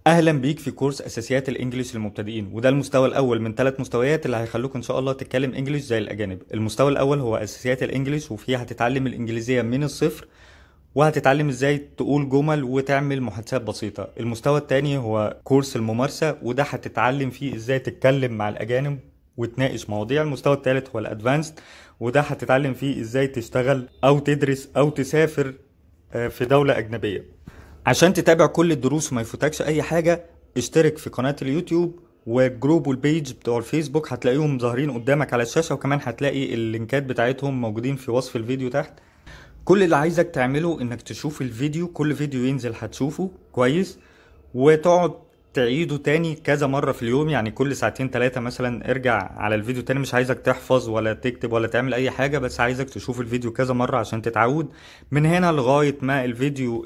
اهلا بيك في كورس اساسيات الانجليش للمبتدئين وده المستوى الاول من ثلاث مستويات اللي هيخلوك ان شاء الله تتكلم انجليش زي الاجانب المستوى الاول هو اساسيات الانجليش وفيه هتتعلم الانجليزيه من الصفر وهتتعلم ازاي تقول جمل وتعمل محادثات بسيطه المستوى الثاني هو كورس الممارسه وده هتتعلم فيه ازاي تتكلم مع الاجانب وتناقش مواضيع المستوى الثالث هو الادفانسد وده هتتعلم فيه ازاي تشتغل او تدرس او تسافر آه، في دولة أجنبية عشان تتابع كل الدروس وما يفوتكش أي حاجة اشترك في قناة اليوتيوب والجروب والبيج بتوع الفيسبوك هتلاقيهم ظاهرين قدامك على الشاشة وكمان هتلاقي اللينكات بتاعتهم موجودين في وصف الفيديو تحت كل اللي عايزك تعمله انك تشوف الفيديو كل فيديو ينزل هتشوفه كويس وتقعد تعيده تاني كذا مرة في اليوم يعني كل ساعتين تلاتة مثلا ارجع على الفيديو تاني مش عايزك تحفظ ولا تكتب ولا تعمل اي حاجة بس عايزك تشوف الفيديو كذا مرة عشان تتعود من هنا لغاية ما الفيديو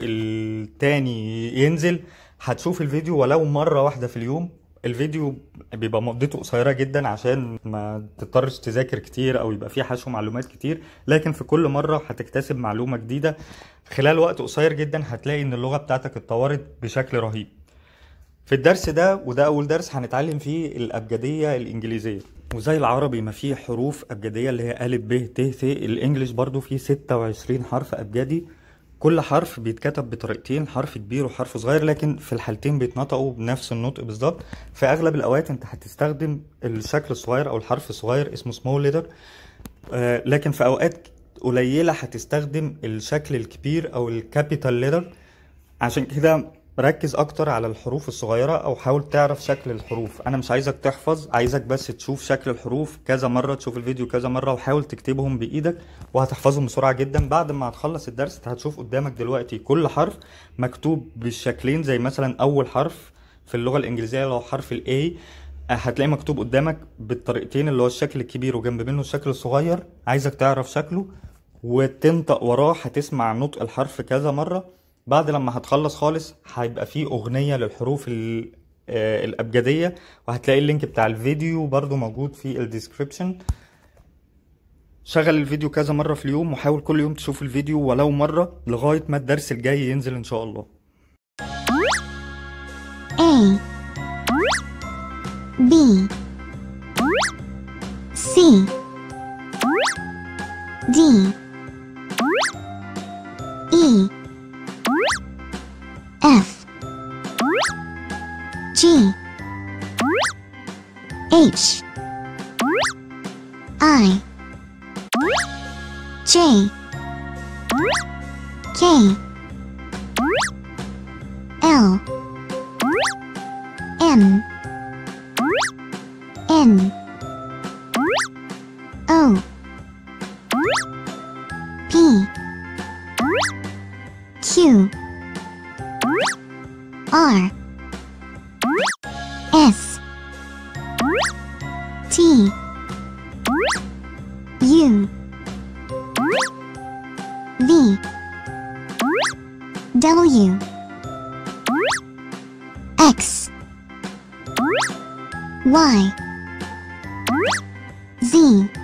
التاني ينزل هتشوف الفيديو ولو مرة واحدة في اليوم الفيديو بيبقى مدته قصيرة جدا عشان ما تضطرش تذاكر كتير او يبقى فيه حشو معلومات كتير لكن في كل مرة هتكتسب معلومة جديدة خلال وقت قصير جدا هتلاقي ان اللغة بتاعتك اتطورت بشكل رهيب في الدرس ده وده أول درس هنتعلم فيه الأبجدية الإنجليزية وزي العربي ما فيه حروف أبجدية اللي هي أ ب ت ث الإنجليش برضو فيه 26 حرف أبجدي كل حرف بيتكتب بطريقتين حرف كبير وحرف صغير لكن في الحالتين بيتنطقوا بنفس النطق بالظبط في أغلب الأوقات أنت هتستخدم الشكل الصغير أو الحرف الصغير اسمه سمول ليتر آه لكن في أوقات قليلة هتستخدم الشكل الكبير أو الكابيتال ليتر عشان كده ركز اكتر على الحروف الصغيرة او حاول تعرف شكل الحروف انا مش عايزك تحفظ عايزك بس تشوف شكل الحروف كذا مرة تشوف الفيديو كذا مرة وحاول تكتبهم بايدك وهتحفظهم بسرعة جدا بعد ما هتخلص الدرس هتشوف قدامك دلوقتي كل حرف مكتوب بالشكلين زي مثلا اول حرف في اللغة الانجليزية اللي هو حرف الاي هتلاقي مكتوب قدامك بالطريقتين اللي هو الشكل الكبير وجنب منه الشكل الصغير عايزك تعرف شكله وتنطق وراه هتسمع نطق الحرف كذا مرة بعد لما هتخلص خالص هيبقى فيه أغنية للحروف ال- آه، الأبجدية وهتلاقي اللينك بتاع الفيديو برضو موجود في الديسكريبشن شغل الفيديو كذا مرة في اليوم وحاول كل يوم تشوف الفيديو ولو مرة لغاية ما الدرس الجاي ينزل إن شاء الله A B C D E F G H I J K L M N O P Q R S T U V W X Y Z